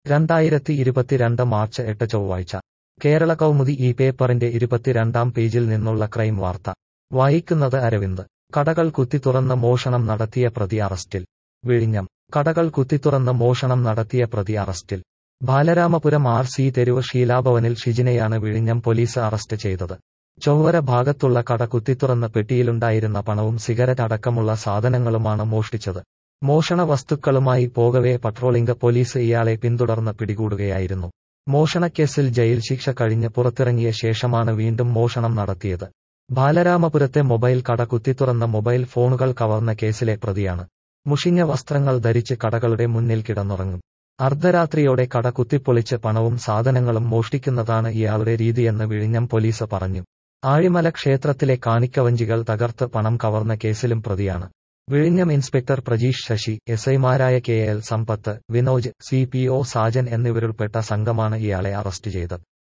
രണ്ടായിരത്തി ഇരുപത്തിരണ്ട് മാർച്ച് എട്ട് ചൊവ്വാഴ്ച കേരള കൗമുദി ഈ പേപ്പറിന്റെ ഇരുപത്തിരണ്ടാം പേജിൽ നിന്നുള്ള ക്രൈം വാർത്ത വായിക്കുന്നത് അരവിന്ദ് കടകൾ കുത്തിത്തുറന്ന് മോഷണം നടത്തിയ പ്രതി അറസ്റ്റിൽ വിഴിഞ്ഞം കടകൾ കുത്തിത്തുറന്ന് മോഷണം നടത്തിയ പ്രതി അറസ്റ്റിൽ ബാലരാമപുരം ആർ സി തെരുവ് ഷീലാഭവനിൽ ഷിജിനെയാണ് വിഴിഞ്ഞം പോലീസ് അറസ്റ്റ് ചെയ്തത് ചൊവ്വര ഭാഗത്തുള്ള കട കുത്തിത്തുറന്ന് പെട്ടിയിലുണ്ടായിരുന്ന പണവും സിഗരറ്റ് അടക്കമുള്ള സാധനങ്ങളുമാണ് മോഷ്ടിച്ചത് മോഷണ വസ്തുക്കളുമായി പോകവേ പട്രോളിംഗ് പോലീസ് ഇയാളെ പിന്തുടർന്ന് പിടികൂടുകയായിരുന്നു മോഷണക്കേസിൽ ജയിൽ ശിക്ഷ കഴിഞ്ഞ് പുറത്തിറങ്ങിയ ശേഷമാണ് വീണ്ടും മോഷണം നടത്തിയത് ബാലരാമപുരത്തെ മൊബൈൽ കട കുത്തിത്തുറന്ന മൊബൈൽ ഫോണുകൾ കവർന്ന കേസിലെ പ്രതിയാണ് മുഷിഞ്ഞ വസ്ത്രങ്ങൾ ധരിച്ച് കടകളുടെ മുന്നിൽ കിടന്നുറങ്ങും അർദ്ധരാത്രിയോടെ കട കുത്തിപ്പൊളിച്ച് പണവും സാധനങ്ങളും മോഷ്ടിക്കുന്നതാണ് ഇയാളുടെ രീതിയെന്ന് വിഴിഞ്ഞം പോലീസ് പറഞ്ഞു ആഴിമല ക്ഷേത്രത്തിലെ കാണിക്കവഞ്ചികൾ തകർത്ത് പണം കവർന്ന കേസിലും പ്രതിയാണ് വിഴിഞ്ഞം ഇൻസ്പെക്ടർ പ്രജീഷ് ശശി എസ് ഐമാരായ K L Sampath Vinoj C P O Sajan എന്നിവരുൾപ്പെട്ട സംഘമാണ് ഇയാളെ അറസ്റ്റ് ചെയ്തത്